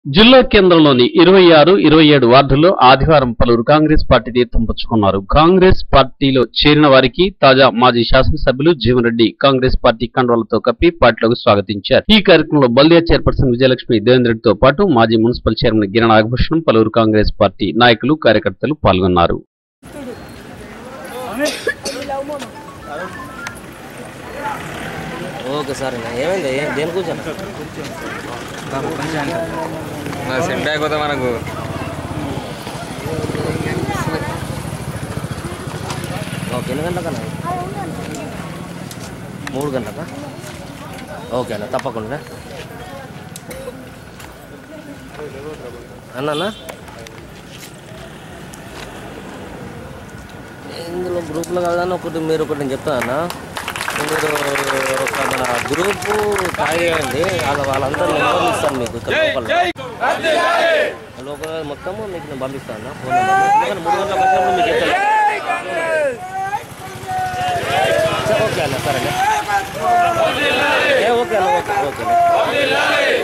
జిల్లా కేంద్రంలోని ఇరవై ఆరు ఇరవై ఏడు వార్డుల్లో ఆదివారం పలువురు కాంగ్రెస్ పార్టీ తీర్థం పుచ్చుకున్నారు కాంగ్రెస్ పార్టీలో చేరిన వారికి తాజా మాజీ శాసనసభ్యులు జీవన్ రెడ్డి కాంగ్రెస్ పార్టీ కండువాలతో కప్పి పార్టీలోకి స్వాగతించారు ఈ కార్యక్రమంలో బల్దియా చైర్పర్సన్ విజయలక్ష్మి దేవేంద్ర రెడ్డితో పాటు మాజీ మున్సిపల్ చైర్మన్ గిరి నాగభూషణం పలువురు కాంగ్రెస్ పార్టీ నాయకులు కార్యకర్తలు పాల్గొన్నారు ఓకే సార్ ఏమైంది ఏం దేని కూర్చోను సెట్ అయిపోతే మనకు ఓకే ఎన్ని గంటలకన్నా మూడు గంటలకా ఓకే అన్న తప్పకుండా అన్న ఇందులో గ్రూప్లో కాదని ఒకటి మీరు ఒకటి నేను చెప్తాను అన్న మీరు ఒక మన గ్రూపు ట్యాగ్ చేయండి వాళ్ళ వాళ్ళందరూ నెంబర్లు ఇస్తాను మీకు ఇక్కడ లోపల లోపల మొత్తము మీకు నేను పంపిస్తాను అన్న ఫోన్ నెంబర్ ఎందుకంటే మూడు గంటలకు వచ్చినప్పుడు మీకు ఎక్కడ సరే, ఓకే అన్న సరే ఏ ఓకే అన్న ఓకే ఓకే అన్న.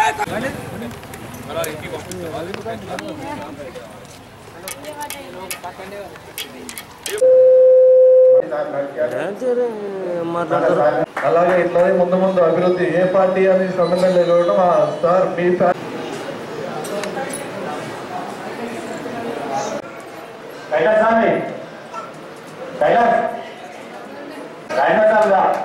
అయితే మాట్లాడతారు అలాగే ఇట్లానే ముందు ముందు అభివృద్ధి ఏ పార్టీ అని సంబంధం లేదు కూడా సార్ మీ ఫ్యా- కైలాస్ స్వామి కైలాస్ కైలాస్ రా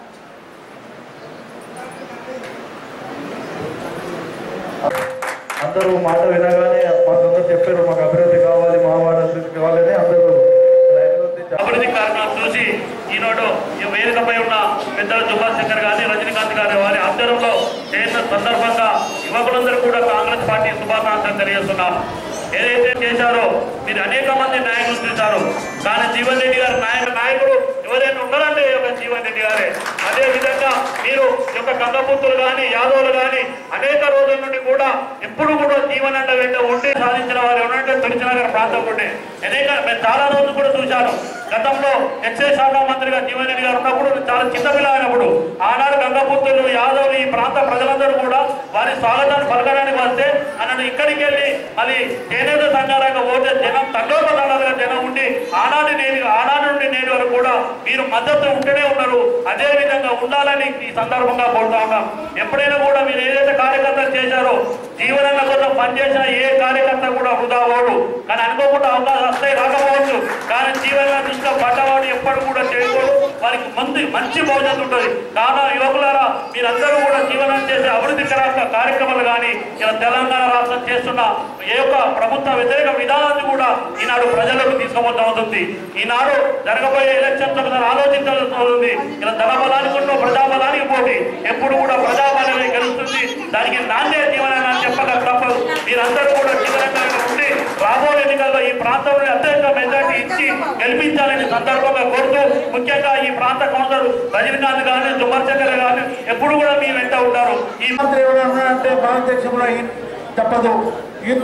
అందరూ మాట వినగానే మాకందరూ చెప్పారు మాకు అభివృద్ధి కావాలి మా వాడ అభివృద్ధి కావాలని అందరూ అభివృద్ధి చా- అభివృద్ధి కార్యక్రమం చూసి ఈనాడు ఈ వేదికపై ఉన్న పెద్దల జుబాల్ శంకర్ గారి రజనీకాంత్ గారి వారి ఆధ్వర్యంలో చేసిన సందర్భంగా యువకులందరూ కూడా కాంగ్రెస్ పార్టీ శుభాకాంక్షలు తెలియజేస్తున్నారు ఏదైతే చేశారో మీరు అనేక మంది నాయకులు చూశారు కానీ జీవన్ రెడ్డి గారి నాయక నాయకుడు ఎవరైనా ఉన్నారంటే ఈ యొక్క జీవన్ రెడ్డి గారే అదే విధంగా మీరు ఈ యొక్క కందపుత్రులు కానీ యాదవులు కానీ అనేక రోజుల నుండి కూడా ఎప్పుడు కూడా జీవనండ వెంట ఉండి సాధించిన వారు ఎవరంటే తొలిచినగర్ ప్రాంతం ఉండే అనేక నేను చాలా రోజులు కూడా చూశాను గతంలో ఎక్సైజ్ శాఖ మంత్రిగా జీవన్ రెడ్డి గారు ఉన్నప్పుడు నేను చాలా చిన్న పిల్లలైనప్పుడు ఆనాడు గంగపుత్రులు యాదవులు ఈ ప్రాంత ప్రజలందరూ కూడా వారి స్వాగతాన్ని పలకడానికి వస్తే అన్నను ఇక్కడికి వెళ్ళి మళ్ళీ చేనేత సంఘాలుగా పోతే జనం తండోపతండాలుగా జనం ఉండి ఆనాడు నేను ఆనాడు నుండి నేటి వరకు కూడా మీరు మద్దతు ఉంటూనే ఉన్నారు అదే విధంగా ఉండాలని ఈ సందర్భంగా కోరుతా ఉన్నాం ఎప్పుడైనా కూడా మీరు ఏదైతే కార్యకర్తలు చేశారో జీవనంగా కోసం పనిచేసిన ఏ కార్యకర్త కూడా వృధా పోడు కానీ అనుకోకుండా అవకాశం వస్తాయి రాకపోవచ్చు కానీ జీవనంగా దృష్టిలో పడ్డవాడు ఎప్పుడు కూడా చేయకూడదు వారికి మంచి మంచి భవిష్యత్తు ఉంటుంది కావున యువకులారా మీరందరూ కూడా జీవనం చేసే అభివృద్ధి కరాక కార్యక్రమాలు కానీ ఇలా తెలంగాణ రాష్ట్రం చేస్తున్న ఏ యొక్క ప్రభుత్వ వ్యతిరేక విధానాన్ని కూడా ఈనాడు ప్రజలకు తీసుకుపోతా ఉంటుంది ఈనాడు జరగబోయే ఎలక్షన్ ఆలోచించాల్సి ఉంటుంది ఇలా ధనబలానికి ఉన్న ప్రజాబలానికి పోటీ ఎప్పుడు కూడా ప్రజాబలమే గెలుస్తుంది దానికి నాణ్య జీవనాన్ని అని చెప్పక తప్పదు మీరందరూ కూడా జీవనంగా ఉండి రాబోయే ఎన్నికల్లో ఈ ప్రాంతంలో అత్యంత మెజార్టీ ఇచ్చి గెలిపించాలని సందర్భంగా కోరుతూ ముఖ్యంగా ఈ ప్రాంత కౌన్సిలర్ రజనీకాంత్ కానీ దుమ్మర్చకర్ కానీ ఎప్పుడు కూడా మీ వెంట ఉంటారు ఈ మంత్రి ఎవరు ఉన్నారంటే భారతదేశంలో ఈ తప్పదు ఈ-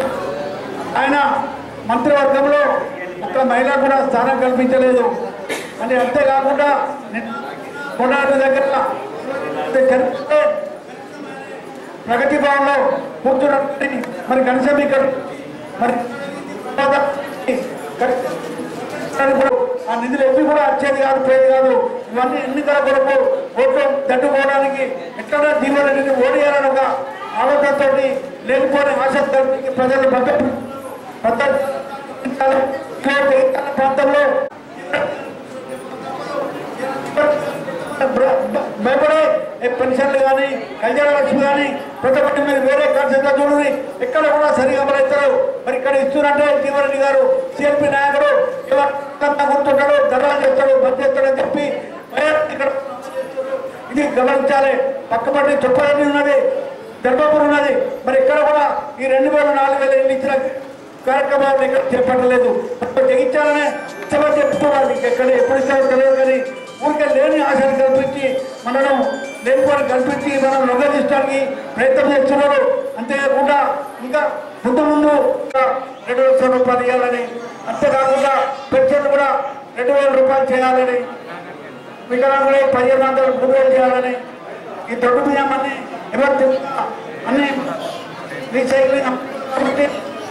ఆయన మంత్రివర్గంలో ఒక్క మహిళ కూడా స్థానం కల్పించలేదు అని అంతేకాకుండా ని- కొడాలి దగ్గర జరిపితే ప్రగతి భవన్లో కూర్చున్నటువంటి మరి కనీసం ఇక్కడ మరి కూడా ఆ నిధులు ఎన్ని కూడా వచ్చేది కాదు పోయేది కాదు ఇవన్నీ ఎన్నికల కొరకు ఓట్లు తట్టుకోవడానికి ఎక్కడ దీవులని ఓడియాలని ఒక ఆలోచనతో లేనిపోని ఆసక్తి ప్రజలు భద్రత భద్రత ప్రాంతంలో భయపడే ఏ పెన్షన్లు కానీ కళ్యాణ లక్ష్మి కానీ ప్రతి ఒక్కటి మీరు వేరే కాన్సెప్ట్ చూడండి ఎక్కడ కూడా సరిగా అమలవుతారు మరి ఇక్కడ ఇస్తున్నారంటే జీవరెడ్డి గారు సిఎల్పి నాయకుడు ఎవరికంతా గుర్తుంటాడు ధర్నాలు చేస్తాడు బంద్ చేస్తాడని చెప్పి భయం ఇక్కడ ఇది గమనించాలి పక్కపట్టి చుట్టాలని ఉన్నది ధర్మపురం ఉన్నది మరి ఇక్కడ కూడా ఈ రెండు వేల నాలుగు వేల ఇల్లు ఇచ్చిన కార్యక్రమాలు ఇక్కడ చేపట్టలేదు జగించాలనే సభ చెప్తున్నారు ఎక్కడ ఎప్పుడు ఇస్తారో తెలియదు కానీ ఊరికే లేని ఆశలు కల్పించి మనను లేనిపోని కల్పించి మనం లొంగదీయడానికి ప్రయత్నం చేస్తున్నారు అంతేకాకుండా ఇంకా ముందు ముందు ఇంకా రెండు లక్షల రూపాయలు ఇవ్వాలని అంతేకాకుండా పెన్షన్ కూడా రెండు వేల రూపాయలు చేయాలని వికలాంగులే పదిహేను వందలు మూడు వేలు చేయాలని ఈ దొడ్డు బియ్యం అన్ని ఎవరు తిన్నా అన్ని రీసైక్లింగ్ కాబట్టి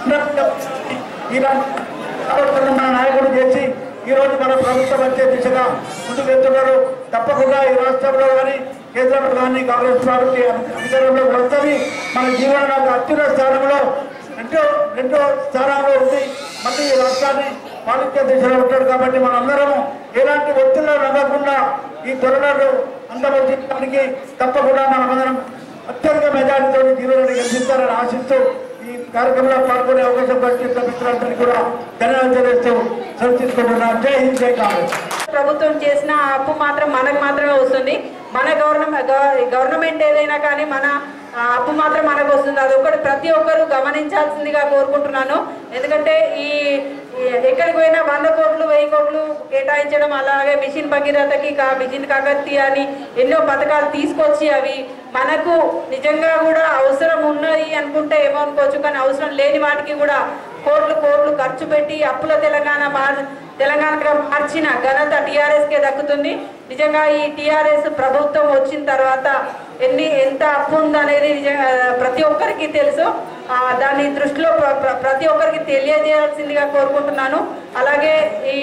ఇలాంటి ఆలోచనలు మన నాయకుడు చేసి ఈ రోజు మన ప్రభుత్వం వచ్చే దిశగా ముందుకు వెళ్తున్నారు తప్పకుండా ఈ రాష్ట్రంలో కానీ కేంద్రంలో కానీ కాంగ్రెస్ పార్టీ అధికారంలోకి వస్తుంది మన జీవనానికి అత్యున్నత స్థానంలో రెండో రెండో స్థానంలో ఉంది మళ్ళీ ఈ రాష్ట్రాన్ని పాలించే దిశలో ఉంటాడు కాబట్టి మనందరము ఎలాంటి ఒత్తిడిలో నడవకుండా ఈ కరోనాను అంతమొచ్చేయడానికి తప్పకుండా మనమందరం అత్యధిక మెజారిటీతో జీవనాన్ని గెలిపిస్తారని ఆశిస్తూ ఈ కార్యక్రమంలో పాల్గొనే అవకాశం కల్పించిన మిత్రులందరికీ కూడా ధన్యవాదాలు తెలియజేస్తూ సెలవు తీసుకుంటున్నాను జై హింద్ జై కాంగ్రెస్ ప్రభుత్వం చేసిన అప్పు మాత్రం మనకు మాత్రమే వస్తుంది మన గవర్నమెంట్ గవర్నమెంట్ ఏదైనా కానీ మన ఆ, అప్పు మాత్రం మనకు వస్తుంది అదొకటి ప్రతి ఒక్కరూ గమనించాల్సిందిగా కోరుకుంటున్నాను ఎందుకంటే ఈ ఈ ఎక్కడికి పోయినా వంద కోట్లు వెయ్యి కోట్లు కేటాయించడం అలాగే మిషన్ భగీరథకి కా మిషన్ కాకత్తి అని ఎన్నో పథకాలు తీసుకొచ్చి అవి మనకు నిజంగా కూడా అవసరం ఉన్నది అనుకుంటే ఏమో అనుకోవచ్చు కానీ అవసరం లేని వాటికి కూడా కోట్లు కోట్లు ఖర్చు పెట్టి అప్పుల తెలంగాణ మార్ తెలంగాణగా మార్చిన ఘనత టీఆర్ఎస్కే దక్కుతుంది నిజంగా ఈ టీఆర్ఎస్ ప్రభుత్వం వచ్చిన తర్వాత ఎన్ని ఎంత అప్పు ఉందనేది నిజంగా ప్రతి ఒక్కరికి తెలుసు ఆ, దాన్ని దృష్టిలో ప్ర- ప్ర- ప్రతి ఒక్కరికి తెలియజేయాల్సిందిగా కోరుకుంటున్నాను అలాగే ఈ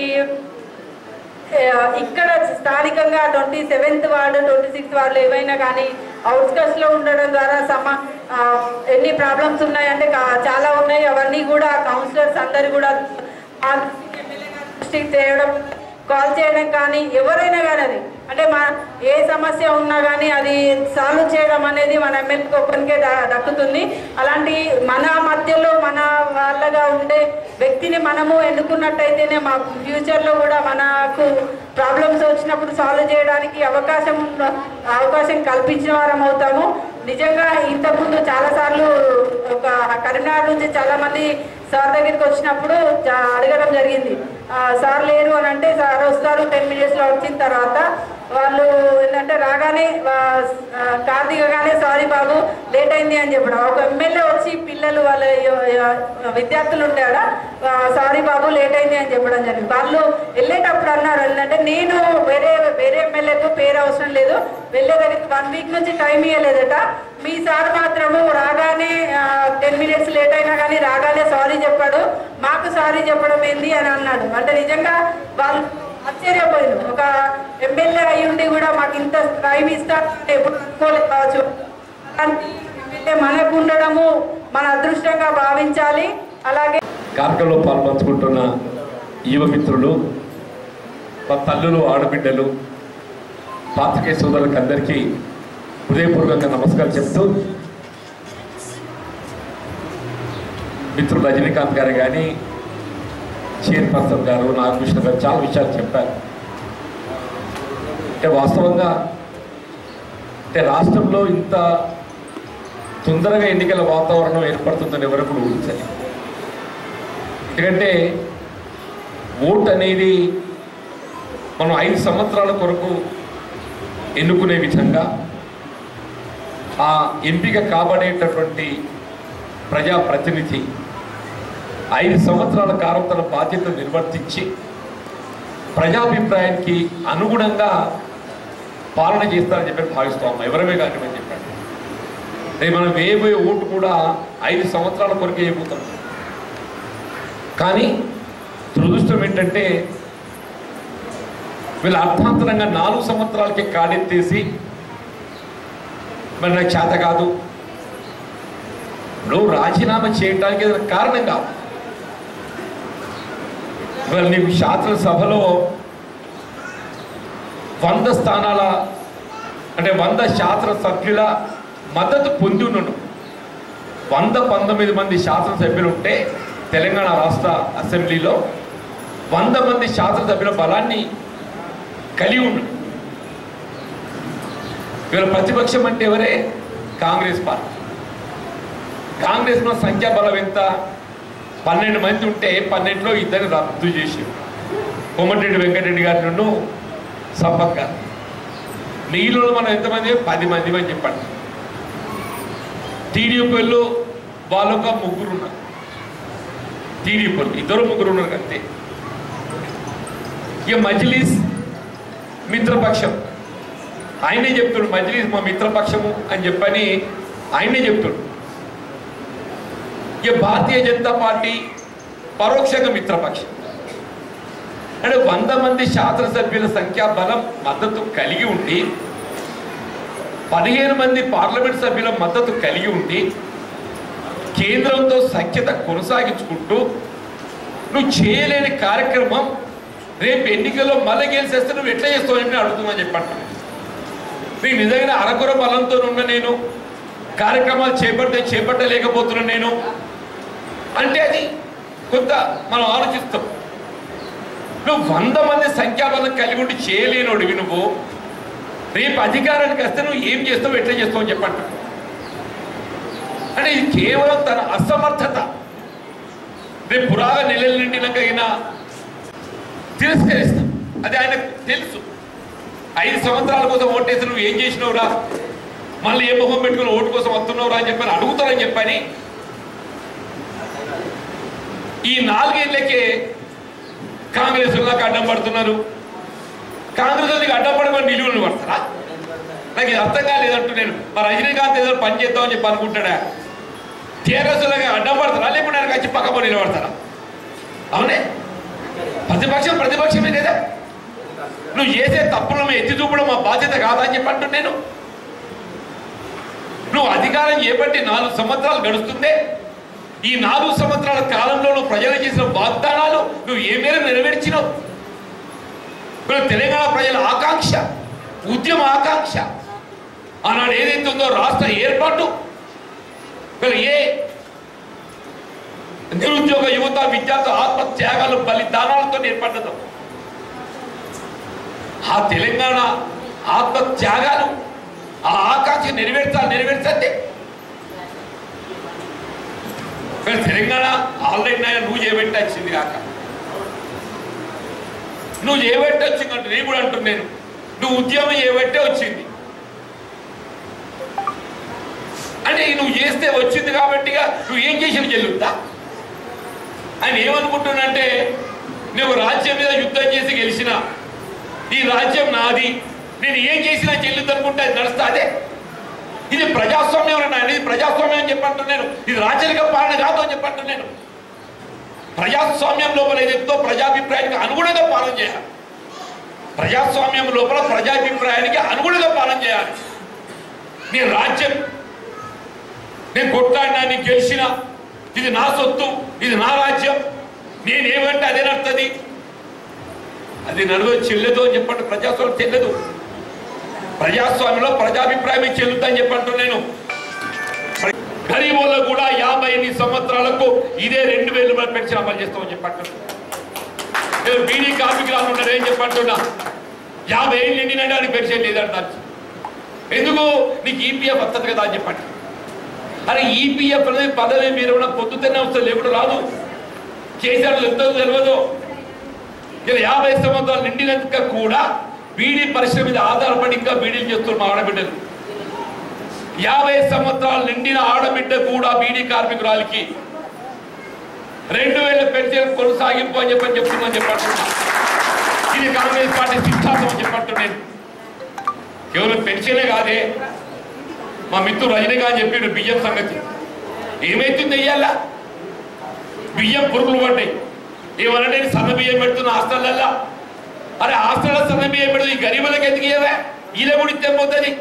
ఆ, ఇక్కడ స్థానికంగా twenty seventh ward twenty sixth వార్డులు ఏవైనా కానీ అవుట్స్కట్స్ లో ఉండడం ద్వారా సమ ఆ, ఎన్ని ప్రాబ్లమ్స్ ఉన్నాయంటే కా- చాలా ఉన్నాయి అవన్నీ కూడా కౌన్సిలర్స్ అందరు కూడా ఆ దృష్టికి చేయడం కాల్ చేయడం కానీ ఎవరైనా కానీ అది అంటే మా ఏ సమస్య ఉన్నా కానీ అది సాల్వ్ చేయడం అనేది మన ఎమ్మెల్యేకి ఒక్కరికే ద- దక్కుతుంది అలాంటి మన మధ్యలో మన వాళ్ళగా ఉండే వ్యక్తిని మనము ఎన్నుకున్నట్టయితేనే మా ఫ్యూచర్లో కూడా మనకు ప్రాబ్లమ్స్ వచ్చినప్పుడు సాల్వ్ చేయడానికి అవకాశం అవకాశం కల్పించిన వారం అవుతాము నిజంగా ఇంతకుముందు చాలాసార్లు ఒక కరీంనగర్ నుంచి చాలా మంది సార్ దగ్గరికి వచ్చినప్పుడు చా- అడగడం జరిగింది ఆ, సార్ లేరు అని అంటే సార్ వస్తారు టెన్ మినిట్స్లో వచ్చిన తర్వాత వాళ్ళు ఏంటంటే రాగానే వా- ఆ, కార్ దిగగానే సారీ బాబు లేట్ అయింది అని చెప్పడం ఒక ఎమ్మెల్యే వచ్చి పిల్లలు వాళ్ళ యో- యో- విద్యార్థులు ఉంటాడా సారీ బాబు లేట్ అయింది అని చెప్పడం జరిగింది వాళ్ళు వెళ్ళేటప్పుడు అన్నారు ఏంటంటే నేను వేరే వేరే ఎమ్మెల్యేకు పేరు అవసరం లేదు వెళ్ళే దగ్గరికి వన్ వీక్ నుంచి టైం ఇవ్వలేదట మీ సార్ మాత్రము రాగానే టెన్ మినిట్స్ లేట్ అయినా కానీ రాగానే సారీ చెప్పాడు మాకు సారీ చెప్పడం ఏంది అని అన్నాడు అంటే నిజంగా వాళ్ళు ఆశ్చర్యపోయారు ఒక ఎమ్మెల్యే అయి ఉండి కూడా మాకు ఇంత టైం ఇస్తారు అంటే ఎప్పుడు అనుకోలేదు కావచ్చు అలాంటి ఎమ్మెల్యే మనకు ఉండడము మన అదృష్టంగా భావించాలి అలాగే కార్యక్రమంలో పాల్పంచుకుంటున్న యువ మిత్రులు మా తల్లులు ఆడబిడ్డలు పాత్రికేయ సోదరులకు అందరికీ హృదయపూర్వకంగా నమస్కారం చెప్తూ మిత్రుడు రజనీకాంత్ గారు కానీ చైర్పర్సన్ గారు నాగకృష్ణ గారు చాలా విషయాలు చెప్పారు అంటే వాస్తవంగా అంటే రాష్ట్రంలో ఇంత తొందరగా ఎన్నికల వాతావరణం ఏర్పడుతుందని ఎవరు కూడా ఊహించలేదు ఎందుకంటే ఓట్ అనేది మనం ఐదు సంవత్సరాల కొరకు ఎన్నుకునే విధంగా ఆ ఎంపిక కాబడేటటువంటి ప్రజాప్రతినిధి ఐదు సంవత్సరాల కాలం తన బాధ్యతను నిర్వర్తించి ప్రజాభిప్రాయానికి అనుగుణంగా పాలన చేస్తారని చెప్పి భావిస్తాం ఎవరమే కానివ్వని చెప్పాడు రేపు మనం వేయబోయే ఓటు కూడా ఐదు సంవత్సరాల కొరకే వేయబోతాం కానీ దురదృష్టం ఏంటంటే వీళ్ళు అర్థాంతరంగా నాలుగు సంవత్సరాలకి కాడెత్తేసి మరి నాకు చేత కాదు నువ్వు రాజీనామా చేయడానికి ఏదైనా కారణం కాదు ఇవాళ నీకు శాసనసభలో వంద స్థానాల అంటే వంద శాసనసభ్యుల మద్దతు పొంది ఉన్నాడు వంద పంతొమ్మిది మంది శాసనసభ్యులు ఉంటే తెలంగాణ రాష్ట్ర అసెంబ్లీలో వంద మంది శాసనసభ్యుల బలాన్ని కలిగి ఉన్నాడు ఇవాళ ప్రతిపక్షం అంటే ఎవరే కాంగ్రెస్ పార్టీ కాంగ్రెస్లో సంఖ్యాబలం ఎంత పన్నెండు మంది ఉంటే పన్నెండులో ఇద్దరిని రద్దు చేసి కోమటిరెడ్డి వెంకటరెడ్డి గారి నుండి సంపత్ గారు మిగిలిన మనం ఎంతమంది పది మంది అని చెప్పండి టీడీపీలు వాళ్ళు ఒక ముగ్గురు ఉన్నారు టీడీపీలు ఇద్దరు ముగ్గురు ఉన్నారు అంతే ఇక మజ్లీస్ మిత్రపక్షం ఆయనే చెప్తాడు మజ్లీస్ మా మిత్రపక్షము అని చెప్పని ఆయనే చెప్తాడు ఇక భారతీయ జనతా పార్టీ పరోక్షంగా మిత్రపక్షం అంటే వంద మంది శాసనసభ్యుల సంఖ్యాబలం మద్దతు కలిగి ఉండి పదిహేను మంది పార్లమెంట్ సభ్యుల మద్దతు కలిగి ఉండి కేంద్రంతో సఖ్యత కొనసాగించుకుంటూ నువ్వు చేయలేని కార్యక్రమం రేపు ఎన్నికల్లో మళ్ళీ గెలిచేస్తే నువ్వు ఎట్లా చేస్తావు అని అడుగుతున్నాను చెప్పండి నీకు నిజంగా అరకొర బలంతో ఉన్న నేను కార్యక్రమాలు చేపడితే చేపట్టలేకపోతున్నా నేను అంటే అది కొంత మనం ఆలోచిస్తాం నువ్వు వంద మంది సంఖ్యాబలం కలిగి ఉండి చేయలేనోడివి నువ్వు రేపు అధికారానికి వస్తే నువ్వు ఏం చేస్తావు ఎట్లా చేస్తావు అని చెప్పంట అంటే ఇది కేవలం తన అసమర్థత రేపు పురాగా నెలలు నిండినాక అయినా తిరస్కరిస్తాం అది ఆయనకు తెలుసు ఐదు సంవత్సరాల కోసం ఓటేసి నువ్వు ఏం చేసినవురా మళ్ళీ ఏ మొహం పెట్టుకుని ఓటు కోసం వస్తున్నావురా అని చెప్పని అడుగుతారని చెప్పని ఈ నాలుగేళ్లకే కాంగ్రెస్ వాళ్ళకి అడ్డం పడుతున్నారు కాంగ్రెస్ వాళ్ళకి అడ్డం పడమని నిలువలు పడతారా నాకు ఇది అర్థం కాలేదంటూ నేను మా రజనీకాంత్ ఏదో పని చేద్దామని చెప్పి అనుకుంటాడా టీఆర్ఎస్ వాళ్ళకి అడ్డం పడతారా లేకపోతే ఆయనకి వచ్చి పక్క నిలబడతారా అవునే ప్రతిపక్షం ప్రతిపక్షమే లేదా నువ్వు చేసే తప్పులను ఎత్తి చూపడం మా బాధ్యత కాదా అని చెప్పి అంటున్నాను నేను నువ్వు అధికారం చేపట్టి నాలుగు సంవత్సరాలు గడుస్తుందే ఈ నాలుగు సంవత్సరాల కాలంలో నువ్వు ప్రజలు చేసిన వాగ్దానాలు నువ్వు ఏ మేర నెరవేర్చినావు ఇప్పుడు తెలంగాణ ప్రజల ఆకాంక్ష ఉద్యమ ఆకాంక్ష ఆనాడు ఏదైతే ఉందో రాష్ట్ర ఏర్పాటు మరి ఏ నిరుద్యోగ యువత విద్యార్థుల ఆత్మత్యాగాలు బలిదానాలతో ఏర్పడ్డదు ఆ తెలంగాణ ఆత్మత్యాగాలు ఆ ఆకాంక్ష నెరవేర్చాలి నెరవేర్చండి మరి తెలంగాణ ఆల్రెడీ నాయన నువ్వు చేపెట్టాల్సింది కాక నువ్వు చేయబట్టే వచ్చిందంటే నేను కూడా అంటున్నాను నువ్వు ఉద్యమం చేయబట్టే వచ్చింది అంటే నువ్వు చేస్తే వచ్చింది కాబట్టిగా నువ్వు ఏం చేసిన చెల్లుతా ఆయన ఏమనుకుంటున్నంటే నువ్వు రాజ్యం మీద యుద్ధం చేసి గెలిచిన ఈ రాజ్యం నాది నేను ఏం చేసినా చెల్లుద్ది అనుకుంటే అది నడుస్తా అదే ఇది ప్రజాస్వామ్యం నాయన ఇది ప్రజాస్వామ్యం అని చెప్పంటున్నాను ఇది రాచరిక పాలన కాదు అని చెప్పంటున్నాను ప్రజాస్వామ్యం లోపల ఏదైతే ప్రజాభిప్రాయానికి అనుగుణంగా పాలన చేయాలి ప్రజాస్వామ్యం లోపల ప్రజాభిప్రాయానికి అనుగుణంగా పాలన చేయాలి నేను రాజ్యం నేను కొట్లాడినా నేను గెలిచిన ఇది నా సొత్తు ఇది నా రాజ్యం నేనేమంటే అదే నడుతుంది అది నడువ చెల్లదు అని చెప్పండి ప్రజాస్వామ్యం చెల్లదు ప్రజాస్వామ్యంలో ప్రజాభిప్రాయమే చెల్లుతుందని చెప్పంటూ నేను గరీబుల్లో కూడా యాభై ఎనిమిది సంవత్సరాలకు ఇదే రెండు వేల రూపాయలు పెన్షన్ అమలు చేస్తామని చెప్పంటున్నా నేను బీడీ కార్మికులు ఉన్నారు ఏం చెప్పంటున్నా యాభై ఏళ్ళు నిండినంటే అది పెన్షన్ లేదంట ఎందుకు నీకు ఈపీఎఫ్ వస్తుంది కదా అని చెప్పండి అరే ఈపీఎఫ్ అనేది పదవి మీరు ఏమైనా పొద్దుతనే వస్తుంది లేకుండా రాదు కేసీఆర్ ఎంతో తెలియదు ఇలా యాభై సంవత్సరాలు నిండినందుక కూడా బీడీ పరిశ్రమ మీద ఆధారపడి ఇంకా బీడీలు చేస్తున్నారు మా ఆడబిడ్డలు యాభై సంవత్సరాలు నిండిన ఆడబిడ్డ కూడా బీడీ కార్మికురాలికి రెండు వేల పెన్షన్ కొనసాగింపు అని చెప్పని చెప్తున్నాను చెప్పంటున్నా ఇది కాంగ్రెస్ పార్టీ సిద్ధాంతం అని చెప్పంటున్నాను కేవలం పెన్షనే కాదే మా మిత్రుడు రజనీకాంత్ చెప్పిండు బియ్యం సంగతి ఏమైతుంది అయ్యాలా బియ్యం పురుగులు పడ్డాయి ఏమనంటే నేను సన్న బియ్యం పెడుతున్న హాస్టల్లల్లా అరే హాస్టల్లో సన్న బియ్యం పెడుతుంది ఈ గరీబులకు ఎందుకు ఇయ్యవే ఇలా కూడా ఇస్తే పోతుంది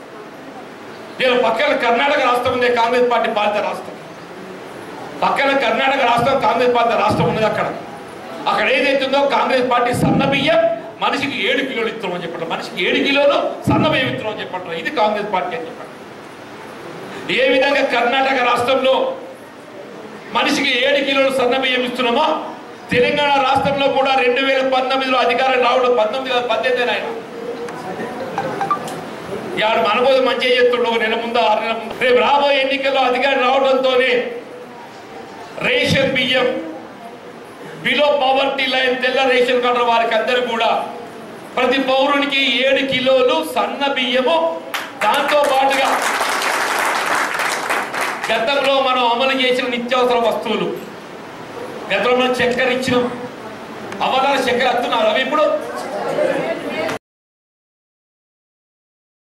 నేను పక్కన కర్ణాటక రాష్ట్రం ఉంది కాంగ్రెస్ పార్టీ పాలిత రాష్ట్రం పక్కన కర్ణాటక రాష్ట్రం కాంగ్రెస్ పాలిత రాష్ట్రం ఉన్నది అక్కడ అక్కడ ఏదైతుందో కాంగ్రెస్ పార్టీ సన్న బియ్యం మనిషికి ఏడు కిలోలు ఇస్తున్నామని చెప్పండి మనిషికి ఏడు కిలోలు సన్న బియ్యం ఇస్తున్నామని చెప్పండి ఇది కాంగ్రెస్ పార్టీ అని చెప్పండి ఏ విధంగా కర్ణాటక రాష్ట్రంలో మనిషికి ఏడు కిలోలు సన్న బియ్యం ఇస్తున్నామో తెలంగాణ రాష్ట్రంలో కూడా రెండు వేల పంతొమ్మిదిలో అధికారం రావడం పంతొమ్మిది కాదు పద్దెనిమిది ఆయన యాడు మన కోసం మంచిగా చేస్తుండో ఒక నెల ముందు ఆరు నెలల ముందు రేపు రాబోయే ఎన్నికల్లో అధికారం రావడంతోనే రేషన్ బియ్యం బిలో పవర్టీ లైన్ తెల్ల రేషన్ కార్డు వారికి అందరూ కూడా ప్రతి పౌరునికి ఏడు కిలోలు సన్న బియ్యము దాంతో పాటుగా గతంలో మనం అమలు చేసిన నిత్యావసర వస్తువులు గతంలో మనం చక్కెర ఇచ్చినాం అవధాన చక్కెర వస్తున్నారు అవి ఇప్పుడు